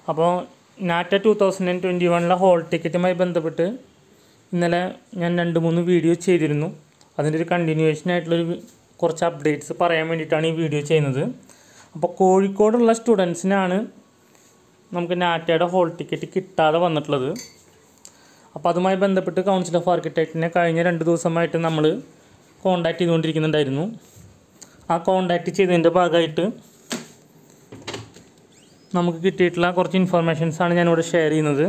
അപ്പോൾ NATA two thousand and twenty വണിലെ hall ടിക്കറ്റുമായി ബന്ധപ്പെട്ട് ഇന്നലെ ഞാൻ രണ്ട് മൂന്ന് വീഡിയോ ചെയ്തിരുന്നു അതിൻ്റെ ഒരു കണ്ടിന്യൂവേഷൻ ആയിട്ടുള്ളൊരു വി- കുറച്ച് അപ്ഡേറ്റ്സ് പറയാൻ വേണ്ടിയിട്ടാണ് ഈ വീഡിയോ ചെയ്യുന്നത് അപ്പോൾ കോഴിക്കോടുള്ള സ്റ്റുഡൻസിനാണ് നമുക്ക് നാറ്റയുടെ ഹോൾ ടിക്കറ്റ് കിട്ടാതെ വന്നിട്ടുള്ളത് അപ്പോൾ അതുമായി ബന്ധപ്പെട്ട് കൗൺസിൽ ഓഫ് ആർക്കിടെക്റ്റിനെ കഴിഞ്ഞ രണ്ട് ദിവസമായിട്ട് നമ്മൾ കോണ്ടാക്ട് ചെയ്തുകൊണ്ടിരിക്കുന്നുണ്ടായിരുന്നു ആ കോണ്ടാക്ട് ചെയ്തതിൻ്റെ ഭാഗമായിട്ട് നമുക്ക് കിട്ടിയിട്ടുള്ള കുറച്ച് ഇൻഫർമേഷൻസാണ് ഞാനിവിടെ ഷെയർ ചെയ്യുന്നത്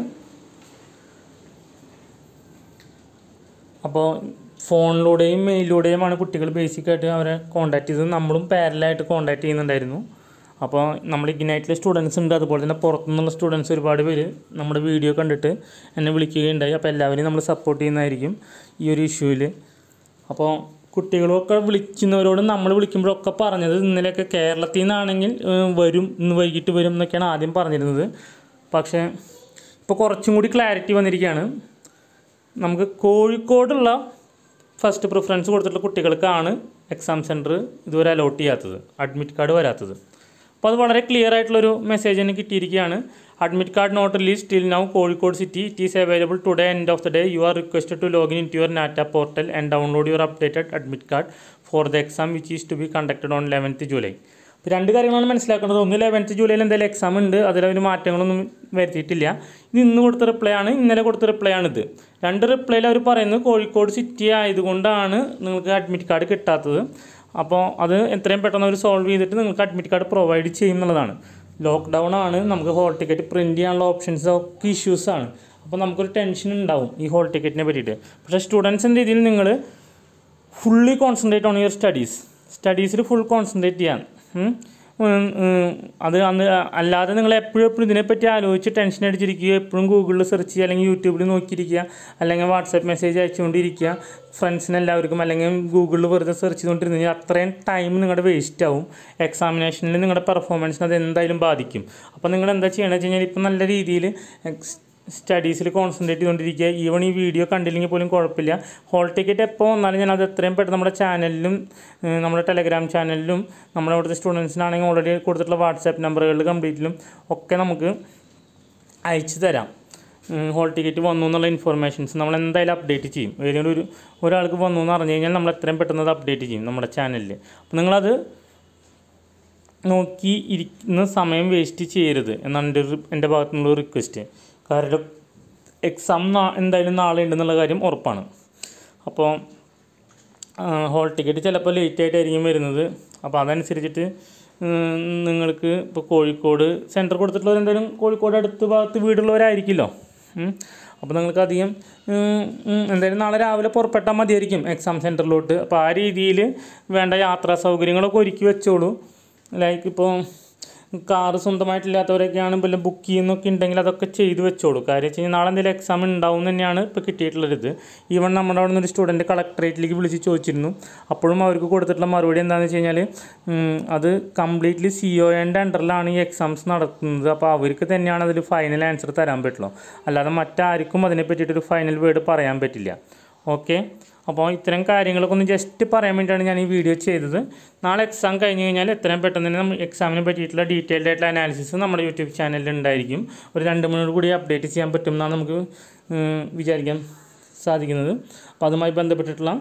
അപ്പോൾ ഫോണിലൂടെയും മെയിലിലൂടെയുമാണ് കുട്ടികൾ ബേസിക്കായിട്ട് അവരെ കോണ്ടാക്ട് ചെയ്തത് നമ്മളും പാരലായിട്ട് കോണ്ടാക്ട് ചെയ്യുന്നുണ്ടായിരുന്നു അപ്പോൾ നമ്മൾ ഇഗ്നൈറ്റിലെ സ്റ്റുഡൻസ് ഉണ്ട് അതുപോലെ തന്നെ പുറത്തുനിന്നുള്ള സ്റ്റുഡൻസ് ഒരുപാട് പേര് നമ്മുടെ വീഡിയോ കണ്ടിട്ട് എന്നെ വിളിക്കുകയുണ്ടായി അപ്പോൾ എല്ലാവരെയും നമ്മൾ സപ്പോർട്ട് ചെയ്യുന്നതായിരിക്കും ഈ ഒരു ഇഷ്യൂവിൽ അപ്പോൾ കുട്ടികളൊക്കെ വിളിക്കുന്നവരോട് നമ്മൾ വിളിക്കുമ്പോഴൊക്കെ പറഞ്ഞത് ഇന്നലെയൊക്കെ കേരളത്തിൽ നിന്നാണെങ്കിൽ ഏഹ്, വരും ഇന്ന് വൈകിട്ട് വരും എന്നൊക്കെയാണ് ആദ്യം പറഞ്ഞിരുന്നത് പക്ഷേ ഇപ്പോൾ കുറച്ചും കൂടി ക്ലാരിറ്റി വന്നിരിക്കുകയാണ് നമുക്ക് കോഴിക്കോടുള്ള ഫസ്റ്റ് പ്രിഫറൻസ് കൊടുത്തിട്ടുള്ള കുട്ടികൾക്കാണ് എക്സാം സെൻറ്റർ ഇതുവരെ അലോട്ട് ചെയ്യാത്തത് അഡ്മിറ്റ് കാർഡ് വരാത്തത് അപ്പോൾ അത് വളരെ ക്ലിയർ ആയിട്ടുള്ളൊരു മെസ്സേജ് തന്നെ കിട്ടിയിരിക്കുകയാണ് admit card not release till now Kozhikode city it is available today end of the day you are requested to login in to your NATA portal and download your updated admit card for the exam which is to be conducted on eleventh July ഇപ്പോൾ രണ്ട് കാര്യങ്ങളാണ് മനസ്സിലാക്കേണ്ടത് ഒന്ന് eleventh ജൂലൈയിൽ എന്തെങ്കിലും exam ഉണ്ട് അതിലൊരു മാറ്റങ്ങളൊന്നും വരുത്തിയിട്ടില്ല ഇത് ഇന്ന് കൊടുത്ത റിപ്ലൈ ആണ് ഇന്നലെ കൊടുത്ത റിപ്ലൈ ആണിത് രണ്ട് റിപ്ലൈയിൽ അവർ പറയുന്നത് കോഴിക്കോട് സിറ്റി ആയതുകൊണ്ടാണ് നിങ്ങൾക്ക് അഡ്മിറ്റ് കാർഡ് കിട്ടാത്തത് അപ്പോൾ അത് എത്രയും പെട്ടെന്ന് അവർ സോൾവ് ചെയ്തിട്ട് നിങ്ങൾക്ക് അഡ്മിറ്റ് കാർഡ് പ്രൊവൈഡ് ചെയ്യും എന്നുള്ളതാണ് ലോക്ക്ഡൗൺ ആണ് നമുക്ക് ഹോൾ ടിക്കറ്റ് പ്രിൻറ്റ് ചെയ്യാനുള്ള ഓപ്ഷൻസ് ഒക്കെ ഇഷ്യൂസ് ആണ് അപ്പോൾ നമുക്കൊരു ടെൻഷൻ ഉണ്ടാവും ഈ ഹോൾ ടിക്കറ്റിനെ പറ്റിയിട്ട് പക്ഷേ സ്റ്റുഡൻസ് എന്ന രീതിയിൽ നിങ്ങൾ fully concentrate on your studies സ്റ്റഡീസിൽ ഫുൾ കോൺസെൻട്രേറ്റ് ചെയ്യാൻ ഉം. ഉം, ഉം, അത് അന്ന് അല്ലാതെ നിങ്ങൾ എപ്പോഴും എപ്പോഴും ഇതിനെപ്പറ്റി ആലോചിച്ച് ടെൻഷൻ അടിച്ചിരിക്കുക എപ്പോഴും ഗൂഗിളിൽ സെർച്ച് ചെയ്യുക അല്ലെങ്കിൽ യൂട്യൂബിൽ നോക്കിയിരിക്കുക അല്ലെങ്കിൽ വാട്സാപ്പ് മെസ്സേജ് അയച്ചുകൊണ്ടിരിക്കുക ഫ്രണ്ട്സിന് എല്ലാവർക്കും അല്ലെങ്കിൽ ഗൂഗിളിൽ വെറുതെ സെർച്ച് ചെയ്തുകൊണ്ടിരുന്ന് കഴിഞ്ഞാൽ അത്രയും ടൈം നിങ്ങളുടെ വേസ്റ്റ് ആവും എക്സാമിനേഷനിൽ നിങ്ങളുടെ പെർഫോമൻസിന് അത് എന്തായാലും ബാധിക്കും അപ്പോൾ നിങ്ങൾ എന്താ ചെയ്യണമെന്ന് വെച്ച് കഴിഞ്ഞാൽ ഇപ്പം നല്ല രീതിയിൽ സ്റ്റഡീസിൽ കോൺസെൻട്രേറ്റ് ചെയ്തുകൊണ്ടിരിക്കുക ഈവൺ ഈ വീഡിയോ കണ്ടില്ലെങ്കിൽ പോലും കുഴപ്പമില്ല ഹോൾ ടിക്കറ്റ് എപ്പോൾ വന്നാലും ഞാൻ അത് എത്രയും പെട്ടെന്ന് നമ്മുടെ ചാനലിലും ഏഹ്, നമ്മുടെ ടെലഗ്രാം ചാനലിലും നമ്മുടെ അവിടുത്തെ സ്റ്റുഡൻസിനാണെങ്കിൽ ഓൾറെഡി കൊടുത്തിട്ടുള്ള വാട്സാപ്പ് നമ്പറുകളിൽ കംപ്ലീറ്റിലും ഒക്കെ നമുക്ക് അയച്ചു തരാം ഉം, ഹോൾ ടിക്കറ്റ് വന്നു എന്നുള്ള ഇൻഫർമേഷൻസ് നമ്മൾ എന്തായാലും അപ്ഡേറ്റ് ചെയ്യും ഏതെങ്കിലും ഒരു ഒരാൾക്ക് വന്നു എന്ന് അറിഞ്ഞു കഴിഞ്ഞാൽ നമ്മൾ എത്രയും പെട്ടെന്ന് അത് അപ്ഡേറ്റ് ചെയ്യും നമ്മുടെ ചാനലിൽ അപ്പോൾ നിങ്ങളത് നോക്കി ഇരിക്കുന്ന സമയം വേസ്റ്റ് ചെയ്യരുത് എന്നാണ് എൻ്റെ ഒരു എൻ്റെ ഭാഗത്തു നിന്നുള്ള റിക്വസ്റ്റ് കാരണം എക്സാം എന്തായാലും നാളെ ഉണ്ടെന്നുള്ള കാര്യം ഉറപ്പാണ് അപ്പോൾ ഹോൾ ടിക്കറ്റ് ചിലപ്പോൾ ലേറ്റ് ആയിട്ടായിരിക്കും വരുന്നത് അപ്പോൾ അതനുസരിച്ചിട്ട് ഉം, നിങ്ങൾക്ക് ഇപ്പോൾ കോഴിക്കോട് സെൻറ്റർ കൊടുത്തിട്ടുള്ളവർ എന്തായാലും കോഴിക്കോട് അടുത്ത ഭാഗത്ത് വീടുള്ളവരായിരിക്കുമല്ലോ ഉം. അപ്പോൾ നിങ്ങൾക്ക് അധികം ഉം, ഉം, എന്തായാലും നാളെ രാവിലെ പുറപ്പെട്ടാൽ മതിയായിരിക്കും എക്സാം സെൻറ്ററിലോട്ട് അപ്പോൾ ആ രീതിയിൽ വേണ്ട യാത്രാ സൗകര്യങ്ങളൊക്കെ ഒരുക്കി വെച്ചോളൂ ലൈക്ക് ഇപ്പോൾ കാറ് സ്വന്തമായിട്ടില്ലാത്തവരൊക്കെയാണ് വല്ല ബുക്ക് ചെയ്യുന്നൊക്കെ ഉണ്ടെങ്കിൽ അതൊക്കെ ചെയ്ത് വെച്ചോളൂ കാര്യം വെച്ച് കഴിഞ്ഞാൽ നാളെ എന്തെങ്കിലും എക്സാം ഉണ്ടാവും എന്ന് തന്നെയാണ് ഇപ്പോൾ കിട്ടിയിട്ടുള്ളത് ഈവൺ നമ്മുടെ അവിടെ നിന്ന് ഒരു സ്റ്റുഡൻറ്റ് കളക്ടറേറ്റിലേക്ക് വിളിച്ച് ചോദിച്ചിരുന്നു അപ്പോഴും അവർക്ക് കൊടുത്തിട്ടുള്ള മറുപടി എന്താണെന്ന് വെച്ച് കഴിഞ്ഞാൽ ഉം, അത് കംപ്ലീറ്റ്ലി സി ഒ എൻ്റെ അണ്ടറിലാണ് ഈ എക്സാംസ് നടത്തുന്നത് അപ്പോൾ അവർക്ക് തന്നെയാണ് അതിൽ ഫൈനൽ ആൻസർ തരാൻ പറ്റുള്ളൂ അല്ലാതെ മറ്റാർക്കും അതിനെ പറ്റിയിട്ടൊരു ഫൈനൽ വേർഡ് പറയാൻ പറ്റില്ല ഓക്കെ അപ്പോൾ ഇത്തരം കാര്യങ്ങളൊക്കെ ഒന്ന് ജസ്റ്റ് പറയാൻ വേണ്ടിയിട്ടാണ് ഞാൻ ഈ വീഡിയോ ചെയ്തത് നാളെ എക്സാം കഴിഞ്ഞ് കഴിഞ്ഞാൽ എത്രയും പെട്ടെന്ന് തന്നെ നമ്മൾ എക്സാമിനെ പറ്റിയിട്ടുള്ള ഡീറ്റെയിൽഡ് ആയിട്ടുള്ള അനാലിസിസ് നമ്മുടെ യൂട്യൂബ് ചാനലിൽ ഉണ്ടായിരിക്കും ഒരു രണ്ട് മണിയോട് കൂടി അപ്ഡേറ്റ് ചെയ്യാൻ പറ്റും എന്നാണ് നമുക്ക് ഉം, വിചാരിക്കാൻ സാധിക്കുന്നത് അപ്പോൾ അതുമായി ബന്ധപ്പെട്ടിട്ടുള്ള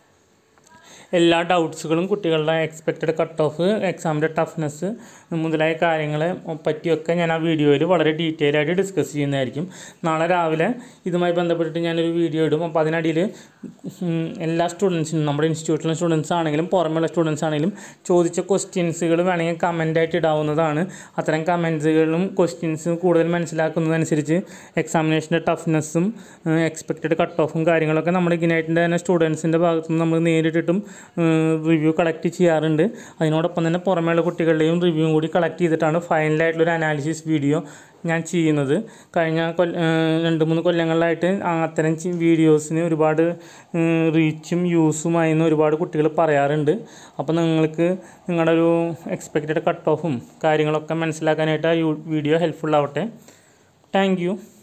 എല്ലാ ഡൗട്ട്സുകളും കുട്ടികളുടെ എക്സ്പെക്റ്റഡ് കട്ട് ഓഫ് എക്സാമിൻ്റെ ടഫ്നെസ് മുതലായ കാര്യങ്ങളെ പറ്റിയൊക്കെ ഞാൻ ആ വീഡിയോയിൽ വളരെ ഡീറ്റെയിൽ ആയിട്ട് ഡിസ്കസ് ചെയ്യുന്നതായിരിക്കും നാളെ രാവിലെ ഇതുമായി ബന്ധപ്പെട്ടിട്ട് ഞാനൊരു വീഡിയോ ഇടും അപ്പോൾ അതിനിടയിൽ ഉം, എല്ലാ സ്റ്റുഡൻസിനും നമ്മുടെ ഇൻസ്റ്റിറ്റ്യൂട്ടിലെ സ്റ്റുഡൻസ് ആണെങ്കിലും പുറമെയുള്ള സ്റ്റുഡൻസ് ആണെങ്കിലും ചോദിച്ച ക്വസ്റ്റ്യൻസുകൾ വേണമെങ്കിൽ കമൻ്റായിട്ട് ഇടാവുന്നതാണ് അത്തരം കമൻസുകളും ക്വസ്റ്റ്യൻസും കൂടുതൽ മനസ്സിലാക്കുന്നതനുസരിച്ച് എക്സാമിനേഷൻ്റെ ടഫ്നെസ്സും എക്സ്പെക്റ്റഡ് കട്ട് ഓഫും കാര്യങ്ങളൊക്കെ നമ്മുടെ ഇഗ്നൈറ്റിൻ്റെ തന്നെ സ്റ്റുഡൻസിൻ്റെ ഭാഗത്തുനിന്ന് നമ്മൾ നേരിട്ടിട്ടും റിവ്യൂ കളക്ട് ചെയ്യാറുണ്ട് അതിനോടൊപ്പം തന്നെ പുറമേയുള്ള കുട്ടികളുടെയും റിവ്യൂവും കൂടി കളക്ട് ചെയ്തിട്ടാണ് ഫൈനലായിട്ടുള്ളൊരു അനാലിസിസ് വീഡിയോ ഞാൻ ചെയ്യുന്നത് കഴിഞ്ഞ കൊല്ല ഏഹ് രണ്ട് മൂന്ന് കൊല്ലങ്ങളിലായിട്ട് ആ അത്തരം ചി- വീഡിയോസിന് ഒരുപാട് റീച്ചും യൂസുമായെന്ന് ഒരുപാട് കുട്ടികൾ പറയാറുണ്ട് അപ്പോൾ നിങ്ങൾക്ക് നിങ്ങളുടെ ഒരു എക്സ്പെക്റ്റഡ് കട്ട് ഓഫും കാര്യങ്ങളൊക്കെ മനസ്സിലാക്കാനായിട്ട് ആ യു വീഡിയോ ഹെൽപ്ഫുൾ ആവട്ടെ താങ്ക് യു